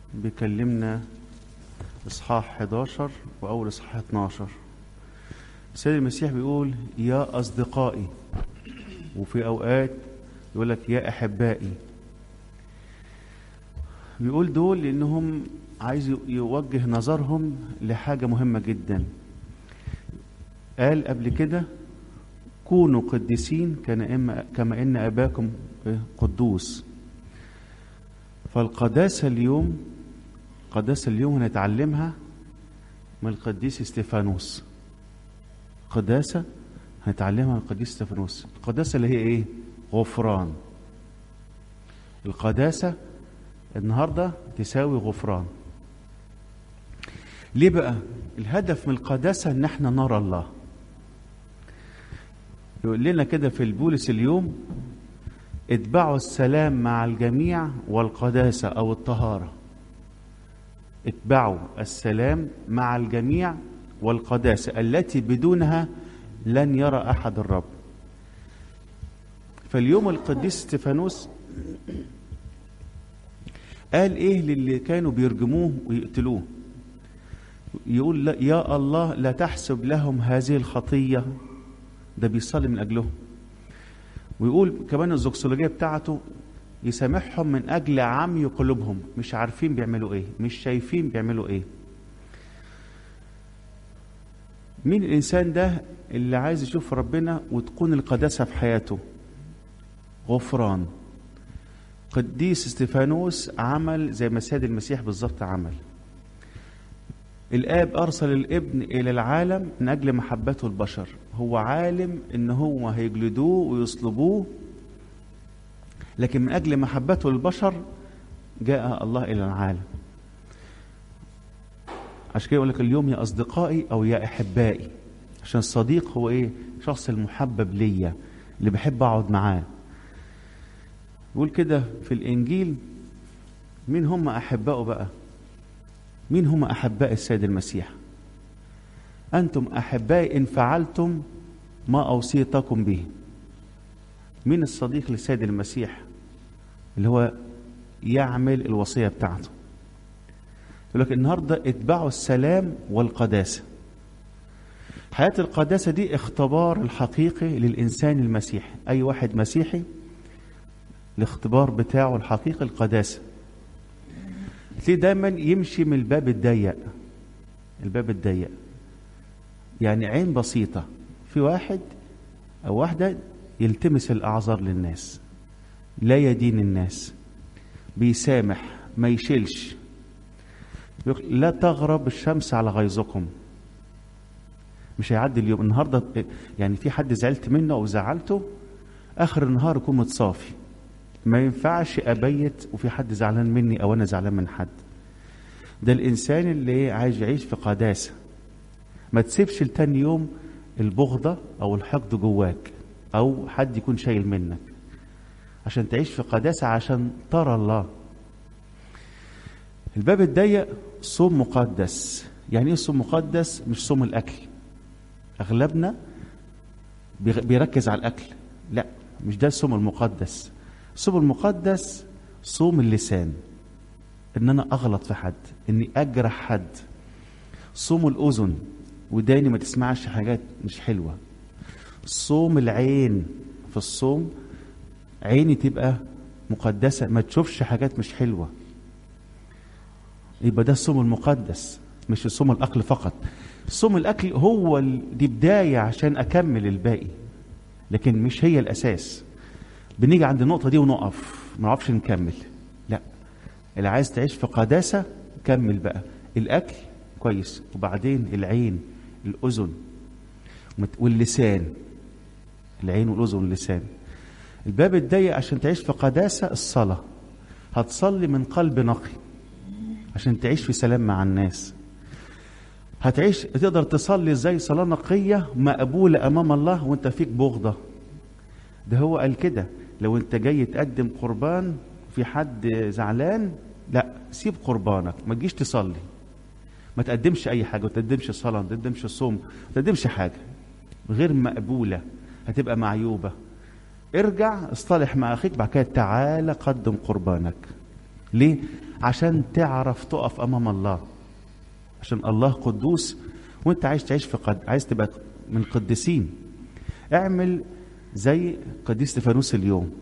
بيكلمنا إصحاح 11 وأول إصحاح 12 السيد المسيح بيقول يا أصدقائي وفي أوقات يقول لك يا أحبائي بيقول دول لأنهم عايز يوجه نظرهم لحاجة مهمة جدا قال قبل كده كونوا قديسين كما إن أباكم قدوس فالقداسة اليوم قداسة اليوم هنتعلمها من القديس استفانوس قداسة هنتعلمها من القديس استفانوس القداسة اللي هي ايه غفران القداسة النهاردة تساوي غفران ليه بقى الهدف من القداسة ان احنا نرى الله يقول لنا كده في البولس اليوم اتبعوا السلام مع الجميع والقداسة أو الطهارة اتبعوا السلام مع الجميع والقداسة التي بدونها لن يرى أحد الرب فاليوم القديس استفانوس قال إيه للي كانوا بيرجموه ويقتلوه يقول يا الله لا تحسب لهم هذه الخطية ده بيصلي من أجلهم ويقول كمان الزوكسولوجية بتاعته يسامحهم من أجل عمي قلوبهم مش عارفين بيعملوا إيه مش شايفين بيعملوا إيه مين الإنسان ده اللي عايز يشوف ربنا وتكون القداسة في حياته غفران قديس استفانوس عمل زي ما السيد المسيح بالظبط عمل الآب أرسل الابن إلى العالم من أجل محبته البشر هو عالم إن هو هيجلدوه ويصلبوه لكن من أجل محبته للبشر جاء الله إلى العالم عشان كده يقول لك اليوم يا أصدقائي أو يا أحبائي عشان الصديق هو إيه شخص المحبب ليا اللي بحب أقعد معاه يقول كده في الإنجيل مين هم أحبائه بقى مين هم أحباء السيد المسيح أنتم أحبائي إن فعلتم ما أوصيتكم به مين الصديق للسيد المسيح اللي هو يعمل الوصية بتاعته يقول لك النهاردة اتبعوا السلام والقداسة حياة القداسة دي اختبار الحقيقي للإنسان المسيحي أي واحد مسيحي الاختبار بتاعه الحقيقي القداسة تلاقيه دايما يمشي من الباب الضيق الباب الضيق يعني عين بسيطة في واحد أو واحدة يلتمس الأعذار للناس لا يدين الناس بيسامح ما يشيلش لا تغرب الشمس على غيظكم مش هيعدي اليوم النهارده يعني في حد زعلت منه او زعلته اخر النهار يكون متصافي ما ينفعش ابيت وفي حد زعلان مني او انا زعلان من حد ده الانسان اللي عايز يعيش في قداسه ما تسيبش لتاني يوم البغضه او الحقد جواك او حد يكون شايل منك عشان تعيش في قداسه عشان ترى الله الباب الضيق صوم مقدس يعني ايه صوم مقدس مش صوم الاكل اغلبنا بيركز على الاكل لا مش ده الصوم المقدس الصوم المقدس صوم اللسان ان انا اغلط في حد اني اجرح حد صوم الاذن وداني ما تسمعش حاجات مش حلوه صوم العين في الصوم عيني تبقى مقدسه ما تشوفش حاجات مش حلوه يبقى ده الصوم المقدس مش الصوم الاكل فقط صوم الاكل هو دي بدايه عشان اكمل الباقي لكن مش هي الاساس بنيجي عند النقطه دي ونقف ما نعرفش نكمل لا اللي عايز تعيش في قداسه كمل بقى الاكل كويس وبعدين العين الاذن واللسان العين والاذن واللسان الباب الضيق عشان تعيش في قداسه الصلاه هتصلي من قلب نقي عشان تعيش في سلام مع الناس هتعيش تقدر تصلي ازاي صلاه نقيه مقبوله امام الله وانت فيك بغضه ده هو قال كده لو انت جاي تقدم قربان في حد زعلان لا سيب قربانك ما تجيش تصلي ما تقدمش اي حاجه ما تقدمش صلاه ما تقدمش صوم ما تقدمش حاجه غير مقبوله هتبقى معيوبه ارجع اصطلح مع اخيك بعد كده تعالى قدم قربانك ليه عشان تعرف تقف امام الله عشان الله قدوس وانت عايز تعيش في قد عايز تبقى من القديسين اعمل زي قديس استفانوس اليوم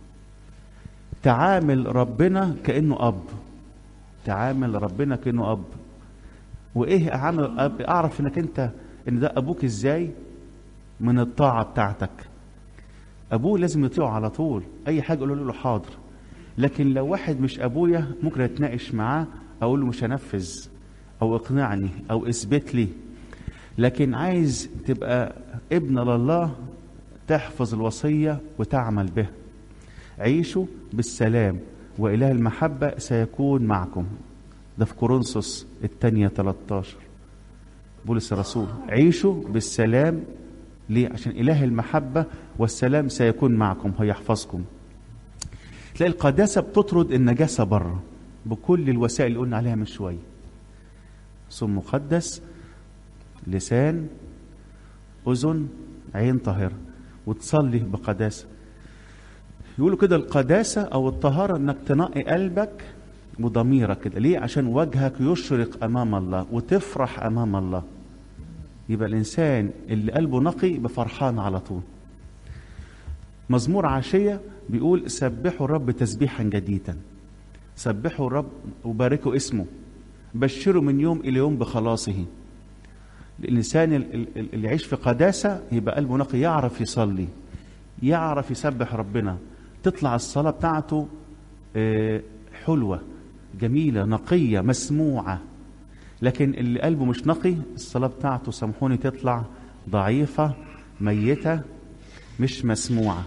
تعامل ربنا كانه اب تعامل ربنا كانه اب وايه اعامل الاب اعرف انك انت ان ده ابوك ازاي من الطاعه بتاعتك ابوه لازم يطيعه على طول اي حاجه اقول له حاضر لكن لو واحد مش ابويا ممكن اتناقش معاه اقول له مش هنفذ او اقنعني او اثبت لي لكن عايز تبقى ابن لله تحفظ الوصيه وتعمل بها عيشوا بالسلام واله المحبه سيكون معكم ده في كورنثوس الثانيه 13 بولس الرسول عيشوا بالسلام ليه عشان اله المحبه والسلام سيكون معكم هيحفظكم تلاقي القداسه بتطرد النجاسه بره بكل الوسائل اللي قلنا عليها من شويه صوم مقدس لسان اذن عين طاهره وتصلي بقداسه يقولوا كده القداسه او الطهاره انك تنقي قلبك وضميرك كده ليه عشان وجهك يشرق امام الله وتفرح امام الله يبقى الانسان اللي قلبه نقي بفرحان على طول مزمور عشيه بيقول سبحوا الرب تسبيحا جديدا سبحوا الرب وباركوا اسمه بشروا من يوم الى يوم بخلاصه الانسان اللي يعيش في قداسه يبقى قلبه نقي يعرف يصلي يعرف يسبح ربنا تطلع الصلاه بتاعته حلوه جميله نقيه مسموعه لكن اللي قلبه مش نقي الصلاه بتاعته سامحوني تطلع ضعيفه ميته مش مسموعه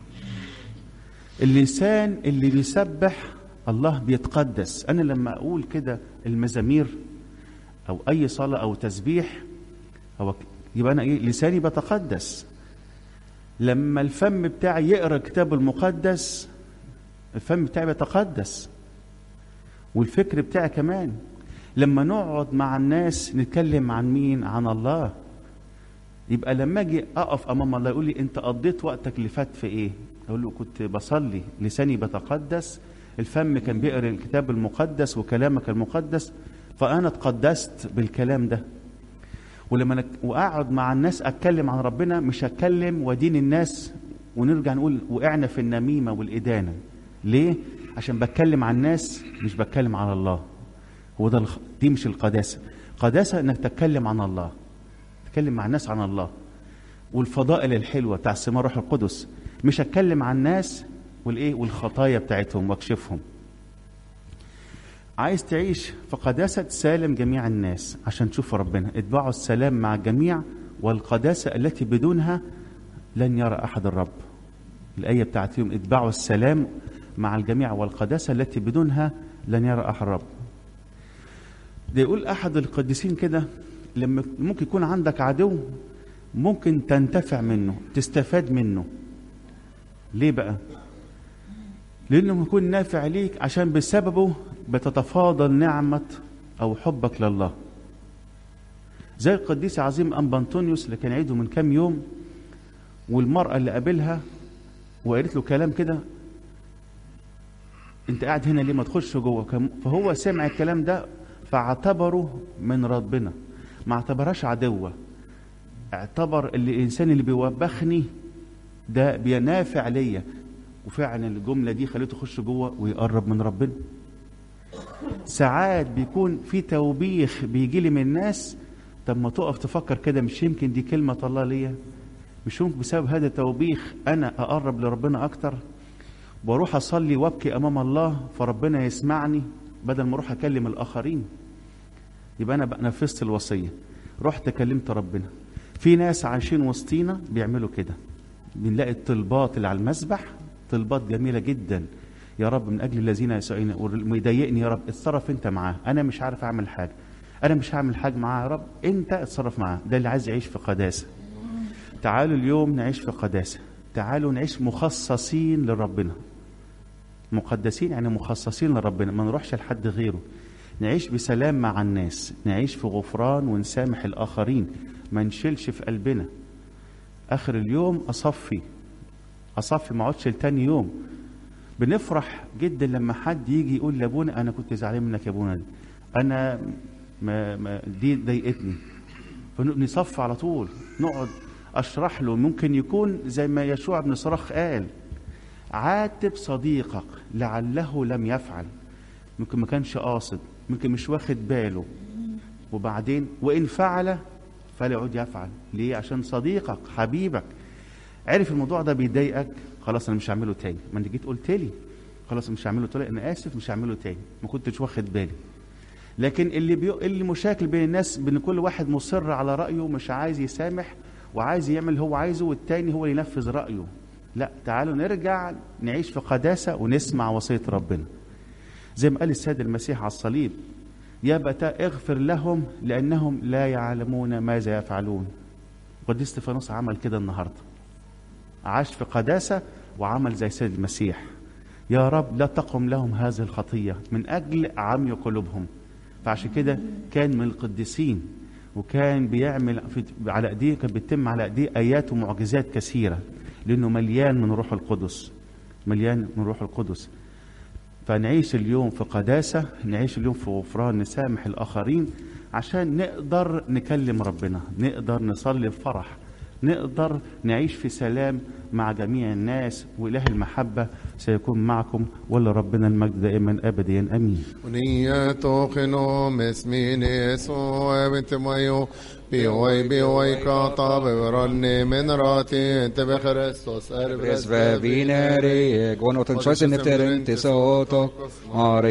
الانسان اللي بيسبح الله بيتقدس انا لما اقول كده المزامير او اي صلاه او تسبيح هو يبقى انا ايه لساني بتقدس لما الفم بتاعي يقرا الكتاب المقدس الفم بتاعي بيتقدس والفكر بتاعي كمان لما نقعد مع الناس نتكلم عن مين عن الله يبقى لما اجي اقف امام الله يقول لي انت قضيت وقتك اللي فات في ايه اقول له كنت بصلي لساني بتقدس الفم كان بيقرا الكتاب المقدس وكلامك المقدس فانا اتقدست بالكلام ده ولما نك... واقعد مع الناس اتكلم عن ربنا مش هتكلم ودين الناس ونرجع نقول وقعنا في النميمه والادانه ليه عشان بتكلم عن الناس مش بتكلم على الله هو ده الخ... دي مش القداسه قداسه انك تتكلم عن الله تتكلم مع الناس عن الله والفضائل الحلوه بتاع السماء روح القدس مش هتكلم عن الناس والايه والخطايا بتاعتهم واكشفهم عايز تعيش في قداسة سالم جميع الناس عشان تشوف ربنا اتبعوا السلام مع الجميع والقداسة التي بدونها لن يرى أحد الرب الآية بتاعت يوم اتبعوا السلام مع الجميع والقداسة التي بدونها لن يرى أحد الرب ده يقول أحد القديسين كده لما ممكن يكون عندك عدو ممكن تنتفع منه تستفاد منه ليه بقى لانه يكون نافع ليك عشان بسببه بتتفاضل نعمة أو حبك لله زي القديس عظيم أنبا أنطونيوس اللي كان عيده من كام يوم والمرأة اللي قابلها وقالت له كلام كده انت قاعد هنا ليه ما تخش جوه فهو سمع الكلام ده فاعتبره من ربنا ما اعتبرهاش عدوة اعتبر اللي الانسان اللي بيوبخني ده بينافع ليا وفعلا الجملة دي خليته يخش جوه ويقرب من ربنا ساعات بيكون في توبيخ بيجي لي من الناس طب ما تقف تفكر كده مش يمكن دي كلمة الله ليا مش يمكن بسبب هذا التوبيخ أنا أقرب لربنا أكتر واروح أصلي وأبكي أمام الله فربنا يسمعني بدل ما أروح أكلم الآخرين يبقى أنا بقى نفذت الوصية رحت كلمت ربنا في ناس عايشين وسطينا بيعملوا كده بنلاقي الطلبات اللي على المسبح طلبات جميلة جدا يا رب من اجل الذين يسعون ويضايقني يا رب اتصرف انت معاه انا مش عارف اعمل حاجه انا مش هعمل حاجه معاه يا رب انت اتصرف معاه ده اللي عايز يعيش في قداسه تعالوا اليوم نعيش في قداسه تعالوا نعيش مخصصين لربنا مقدسين يعني مخصصين لربنا ما نروحش لحد غيره نعيش بسلام مع الناس نعيش في غفران ونسامح الاخرين ما نشيلش في قلبنا اخر اليوم اصفي اصفي ما اقعدش لتاني يوم بنفرح جدا لما حد يجي يقول لابونا انا كنت زعلان منك يا ابونا دي. انا ما ما دي ضايقتني فنصف على طول نقعد اشرح له ممكن يكون زي ما يشوع بن صرخ قال عاتب صديقك لعله لم يفعل ممكن ما كانش قاصد ممكن مش واخد باله وبعدين وان فعل فلا يعود يفعل ليه عشان صديقك حبيبك عرف الموضوع ده بيضايقك خلاص انا مش هعمله تاني ما انت جيت قلت لي خلاص مش هعمله تاني انا اسف مش هعمله تاني ما كنتش واخد بالي لكن اللي بيو... اللي مشاكل بين الناس بين كل واحد مصر على رايه مش عايز يسامح وعايز يعمل اللي هو عايزه والتاني هو اللي ينفذ رايه لا تعالوا نرجع نعيش في قداسه ونسمع وصيه ربنا زي ما قال السيد المسيح على الصليب يا بتا اغفر لهم لانهم لا يعلمون ماذا يفعلون قديس استفانوس عمل كده النهارده عاش في قداسه وعمل زي سيد المسيح يا رب لا تقم لهم هذه الخطيه من اجل عمي قلوبهم فعشان كده كان من القديسين وكان بيعمل في على ايديه كان بيتم على ايديه ايات ومعجزات كثيره لانه مليان من روح القدس مليان من روح القدس فنعيش اليوم في قداسه نعيش اليوم في غفران نسامح الاخرين عشان نقدر نكلم ربنا نقدر نصلي بفرح نقدر نعيش في سلام مع جميع الناس وإله المحبة سيكون معكم ولربنا المجد دائما أبديا أمين ونية خنوم اسمين يسوع بنت مايو بيوي بيوي كاطا ببرني من راتي انت بخريستوس Presbeviner, Gonoten Schweizer Nefterin, Tesoto, Mare